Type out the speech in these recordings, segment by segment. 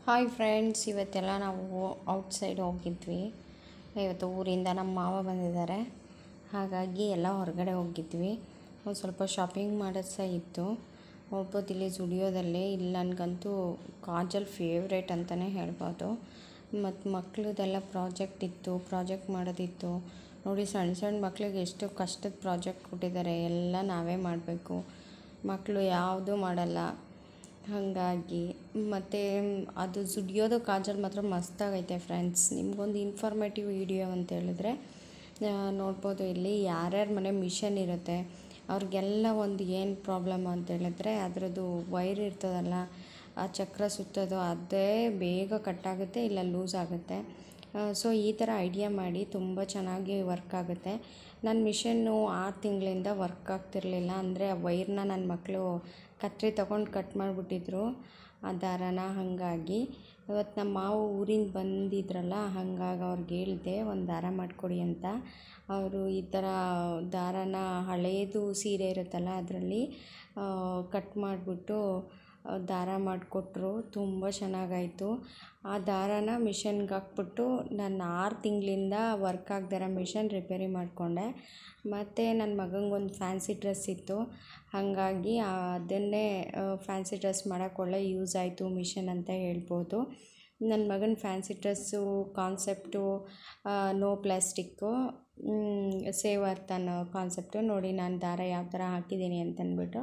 hi friends ಇವತ್ತೆಲ್ಲ ನಾವು outside ಹೋಗಿದ್ವಿ ಇವತ್ತು ಊರಿಂದ ನಮ್ಮ ಮಾವ ಬಂದಿದ್ದಾರೆ ಹಾಗಾಗಿ ಎಲ್ಲ ಹೊರಗಡೆ ಹೋಗಿದ್ವಿ ಒಂದು ಸ್ವಲ್ಪ ಶಾಪಿಂಗ್ ಮಾಡೋದು ಸಹ ಇತ್ತು ಹೋಗ್ಬೋದು ಇಲ್ಲಿ ಜುಡಿಯೋದಲ್ಲಿ ಇಲ್ಲಿ ನನಗಂತೂ ಕಾಜಲ್ ಫೇವ್ರೇಟ್ ಅಂತಲೇ ಹೇಳ್ಬೋದು ಮತ್ತು ಮಕ್ಳದೆಲ್ಲ ಪ್ರಾಜೆಕ್ಟ್ ಇತ್ತು ಪ್ರಾಜೆಕ್ಟ್ ಮಾಡೋದಿತ್ತು ನೋಡಿ ಸಣ್ಣ ಸಣ್ಣ ಮಕ್ಳಿಗೆ ಎಷ್ಟು ಕಷ್ಟದ ಪ್ರಾಜೆಕ್ಟ್ ಕೊಟ್ಟಿದ್ದಾರೆ ಎಲ್ಲ ನಾವೇ ಮಾಡಬೇಕು ಮಕ್ಕಳು ಯಾವುದೂ ಮಾಡಲ್ಲ ಹಾಗಾಗಿ ಮತ್ತು ಅದು ಜುಡಿಯೋದು ಕಾಜಲ್ ಮಾತ್ರ ಮಸ್ತಾಗೈತೆ ಫ್ರೆಂಡ್ಸ್ ನಿಮ್ಗೊಂದು ಇನ್ಫಾರ್ಮೇಟಿವ್ ವಿಡಿಯೋ ಅಂತ ಹೇಳಿದ್ರೆ ನೋಡ್ಬೋದು ಇಲ್ಲಿ ಯಾರ್ಯಾರ ಮನೆ ಮಿಷನ್ ಇರುತ್ತೆ ಅವ್ರಿಗೆಲ್ಲ ಒಂದು ಏನು ಪ್ರಾಬ್ಲಮ್ ಅಂತ ಹೇಳಿದ್ರೆ ಅದರದ್ದು ವೈರ್ ಇರ್ತದಲ್ಲ ಆ ಚಕ್ರ ಸುತ್ತೋದು ಅದೇ ಬೇಗ ಕಟ್ಟಾಗುತ್ತೆ ಇಲ್ಲ ಲೂಸ್ ಆಗುತ್ತೆ ಸೊ ಈ ಥರ ಐಡಿಯಾ ಮಾಡಿ ತುಂಬ ಚೆನ್ನಾಗಿ ವರ್ಕ್ ಆಗುತ್ತೆ ನನ್ನ ಮಿಷನ್ನು ಆರು ತಿಂಗಳಿಂದ ವರ್ಕ್ ಆಗ್ತಿರಲಿಲ್ಲ ಅಂದರೆ ಆ ವೈರ್ನ ನನ್ನ ಮಕ್ಕಳು ಕತ್ರಿ ತೊಗೊಂಡು ಕಟ್ ಮಾಡಿಬಿಟ್ಟಿದ್ರು ಆ ದಾರಾನ ಹಾಗಾಗಿ ಇವತ್ತು ನಮ್ಮ ಮಾವು ಊರಿಂದ ಬಂದಿದ್ರಲ್ಲ ಹಾಗಾಗಿ ಅವ್ರಿಗೆ ಹೇಳಿದೆ ಒಂದು ದಾರ ಮಾಡಿಕೊಡಿ ಅಂತ ಅವರು ಈ ಥರ ದಾರಾನ ಹಳೇದು ಸೀರೆ ಇರುತ್ತಲ್ಲ ಅದರಲ್ಲಿ ಕಟ್ ಮಾಡಿಬಿಟ್ಟು ದಾರ ಮಾಡಿಕೊಟ್ರು ತುಂಬ ಚೆನ್ನಾಗಾಯಿತು ಆ ದಾರಾನ ಮಿಷನ್ಗೆ ಹಾಕ್ಬಿಟ್ಟು ನಾನು ಆರು ತಿಂಗಳಿಂದ ವರ್ಕ್ ಆಗದಿರೋ ಮಿಷನ್ ರಿಪೇರಿ ಮಾಡಿಕೊಂಡೆ ಮತ್ತು ನನ್ನ ಮಗಂಗೊಂದು ಫ್ಯಾನ್ಸಿ ಡ್ರೆಸ್ ಇತ್ತು ಹಾಗಾಗಿ ಅದನ್ನೇ ಫ್ಯಾನ್ಸಿ ಡ್ರೆಸ್ ಮಾಡೋಕ್ಕೆ ಒಳ್ಳೆ ಯೂಸ್ ಆಯಿತು ಮಿಷನ್ ಅಂತ ಹೇಳ್ಬೋದು ನನ್ನ ಮಗನ fancy dress concept no plastic save earth ಅನ್ನೋ ಕಾನ್ಸೆಪ್ಟು ನೋಡಿ ನಾನು ದಾರ ಯಾವ ಥರ ಹಾಕಿದ್ದೀನಿ ಅಂತಂದ್ಬಿಟ್ಟು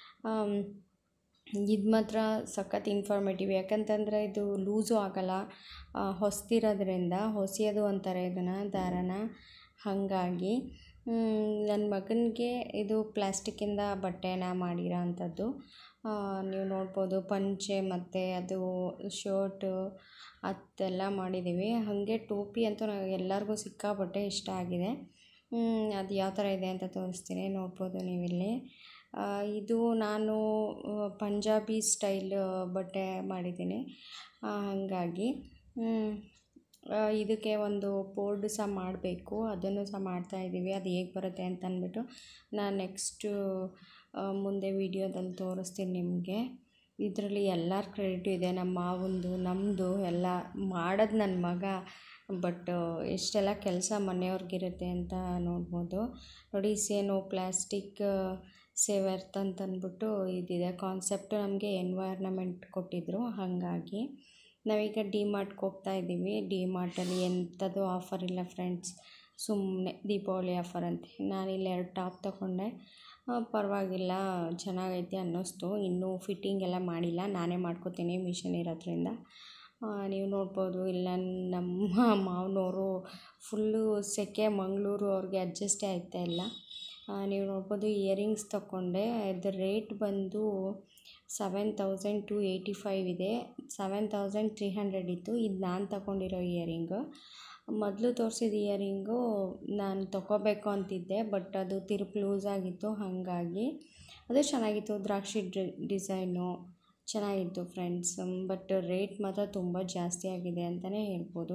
ಇದು ಮಾತ್ರ ಸಖತ್ ಇನ್ಫಾರ್ಮೇಟಿವ್ ಯಾಕಂತಂದರೆ ಇದು ಲೂಸು ಆಗೋಲ್ಲ ಹೊಸ್ತಿರೋದ್ರಿಂದ ಹೊಸಿಯೋದು ಅಂತಾರೆ ಇದನ್ನು ದಾರಾನ ಹಾಗಾಗಿ ನನ್ನ ಮಗನಿಗೆ ಇದು ಪ್ಲಾಸ್ಟಿಕ್ಕಿಂದ ಬಟ್ಟೆನ ಮಾಡಿರೋ ಅಂಥದ್ದು ನೀವು ನೋಡ್ಬೋದು ಪಂಚೆ ಮತ್ತು ಅದು ಶರ್ಟು ಅದೆಲ್ಲ ಮಾಡಿದ್ದೀವಿ ಹಾಗೆ ಟೋಪಿ ಅಂತೂ ಎಲ್ಲರಿಗೂ ಸಿಕ್ಕಾಪಟ್ಟೆ ಇಷ್ಟ ಆಗಿದೆ ಅದು ಯಾವ ಥರ ಇದೆ ಅಂತ ತೋರಿಸ್ತೀನಿ ನೋಡ್ಬೋದು ನೀವಿಲ್ಲಿ ಇದು ನಾನು ಪಂಜಾಬಿ ಸ್ಟೈಲ್ ಬಟ್ಟೆ ಮಾಡಿದ್ದೀನಿ ಹಾಗಾಗಿ ಇದಕ್ಕೆ ಒಂದು ಬೋರ್ಡ್ ಸಹ ಮಾಡಬೇಕು ಅದನ್ನು ಸಹ ಮಾಡ್ತಾಯಿದ್ದೀವಿ ಅದು ಹೇಗೆ ಬರುತ್ತೆ ಅಂತ ಅಂದ್ಬಿಟ್ಟು ನಾನು ನೆಕ್ಸ್ಟು ಮುಂದೆ ವೀಡಿಯೋದಲ್ಲಿ ತೋರಿಸ್ತೀನಿ ನಿಮಗೆ ಇದರಲ್ಲಿ ಎಲ್ಲರ ಕ್ರೆಡಿಟು ಇದೆ ನಮ್ಮ ಮಾವಂದು ನಮ್ಮದು ಎಲ್ಲ ಮಾಡೋದು ನನ್ನ ಮಗ ಬಟ್ ಎಷ್ಟೆಲ್ಲ ಕೆಲಸ ಮನೆಯವ್ರಿಗಿರುತ್ತೆ ಅಂತ ನೋಡ್ಬೋದು ನೋಡಿ ಸೇನೋ ಪ್ಲ್ಯಾಸ್ಟಿಕ್ ಸೇವ್ ಎರ್ತ್ ಅಂತ ಅಂದ್ಬಿಟ್ಟು ಇದಿದೆ ಕಾನ್ಸೆಪ್ಟು ನಮಗೆ ಎನ್ವೈರ್ನಮೆಂಟ್ ಕೊಟ್ಟಿದ್ದರು ಹಾಗಾಗಿ ನಾವೀಗ ಡಿ ಮಾರ್ಟ್ಗೆ ಹೋಗ್ತಾ ಇದ್ದೀವಿ ಡಿ ಮಾರ್ಟಲ್ಲಿ ಎಂಥದ್ದು ಆಫರ್ ಇಲ್ಲ ಫ್ರೆಂಡ್ಸ್ ಸುಮ್ಮನೆ ದೀಪಾವಳಿ ಆಫರ್ ಅಂತ ನಾನಿಲ್ಲಿ ಎರಡು ಟಾಪ್ ತಗೊಂಡೆ ಪರವಾಗಿಲ್ಲ ಚೆನ್ನಾಗೈತೆ ಅನ್ನಿಸ್ತು ಇನ್ನೂ ಫಿಟ್ಟಿಂಗ್ ಎಲ್ಲ ಮಾಡಿಲ್ಲ ನಾನೇ ಮಾಡ್ಕೋತೀನಿ ಮಿಷನ್ ಇರೋದ್ರಿಂದ ನೀವು ನೋಡ್ಬೋದು ಇಲ್ಲ ನಮ್ಮ ಮಾವನವರು ಫುಲ್ಲು ಸೆಕೆ ಮಂಗಳೂರು ಅವ್ರಿಗೆ ಅಡ್ಜಸ್ಟೇ ಆಗ್ತಾ ಇಲ್ಲ ನೀವು ನೋಡ್ಬೋದು ಇಯರಿಂಗ್ಸ್ ತಗೊಂಡೆ ಇದ್ರ ರೇಟ್ ಬಂದು seven thousand two eighty five ಇದೆ ಸೆವೆನ್ ತೌಸಂಡ್ ತ್ರೀ ಹಂಡ್ರೆಡ್ ಇತ್ತು ಇದು ನಾನು ತಗೊಂಡಿರೋ ಇಯರಿಂಗು ಮೊದಲು ತೋರಿಸಿದ ಇಯರಿಂಗು ನಾನು ತೊಗೋಬೇಕು ಅಂತಿದ್ದೆ ಬಟ್ ಅದು ತಿರುಪು ಲೂಸ್ ಆಗಿತ್ತು ಹಾಗಾಗಿ ಅದು ಚೆನ್ನಾಗಿತ್ತು ದ್ರಾಕ್ಷಿ ಡಿಸೈನು ಚೆನ್ನಾಗಿತ್ತು ಫ್ರೆಂಡ್ಸ್ ಬಟ್ ರೇಟ್ ಮಾತ್ರ ತುಂಬ ಜಾಸ್ತಿ ಆಗಿದೆ ಅಂತಲೇ ಹೇಳ್ಬೋದು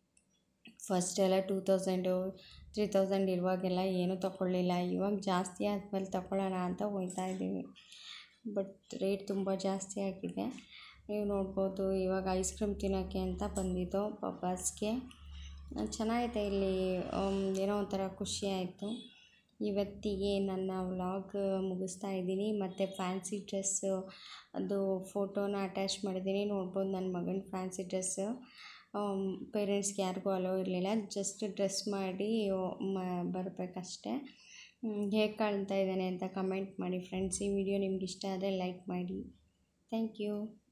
ಫಸ್ಟ್ ಎಲ್ಲ ಟೂ ತೌಸಂಡು ತ್ರೀ ತೌಸಂಡ್ ಇರುವಾಗೆಲ್ಲ ಏನೂ ತೊಗೊಳ್ಳಿಲ್ಲ ಇವಾಗ ಜಾಸ್ತಿ ಆದಮೇಲೆ ತೊಗೊಳ್ಳೋಣ ಅಂತ ಹೋಗ್ತಾ ಇದ್ದೀವಿ ಬಟ್ ರೇಟ್ ತುಂಬ ಜಾಸ್ತಿ ಆಗಿದೆ ನೀವು ನೋಡ್ಬೋದು ಇವಾಗ ಐಸ್ ಕ್ರೀಮ್ ತಿನ್ನೋಕ್ಕೆ ಅಂತ ಬಂದಿದ್ದು ಪಪ್ಪಾಸ್ಗೆ ಚೆನ್ನಾಗೈತೆ ಇಲ್ಲಿ ಏನೋ ಒಂಥರ ಖುಷಿ ಆಯಿತು ಇವತ್ತಿಗೆ ನನ್ನ ವ್ಲಾಗ್ ಮುಗಿಸ್ತಾ ಇದ್ದೀನಿ ಮತ್ತು ಫ್ಯಾನ್ಸಿ ಡ್ರೆಸ್ಸು ಅದು ಫೋಟೋನ ಅಟ್ಯಾಚ್ ಮಾಡಿದ್ದೀನಿ ನೋಡ್ಬೋದು ನನ್ನ ಮಗನ ಫ್ಯಾನ್ಸಿ ಡ್ರೆಸ್ಸು ಪೇರೆಂಟ್ಸ್ಗೆ ಯಾರಿಗೂ ಅಲೋ ಇರಲಿಲ್ಲ ಜಸ್ಟ್ ಡ್ರೆಸ್ ಮಾಡಿ ಮ ಬರಬೇಕಷ್ಟೆ ಹೇಗೆ ಕಾಣ್ತಾ ಇದ್ದಾನೆ ಅಂತ ಕಮೆಂಟ್ ಮಾಡಿ ಫ್ರೆಂಡ್ಸ್ ಈ ವಿಡಿಯೋ ನಿಮ್ಗೆ ಇಷ್ಟ ಆದರೆ ಲೈಕ್ ಮಾಡಿ ಥ್ಯಾಂಕ್ ಯು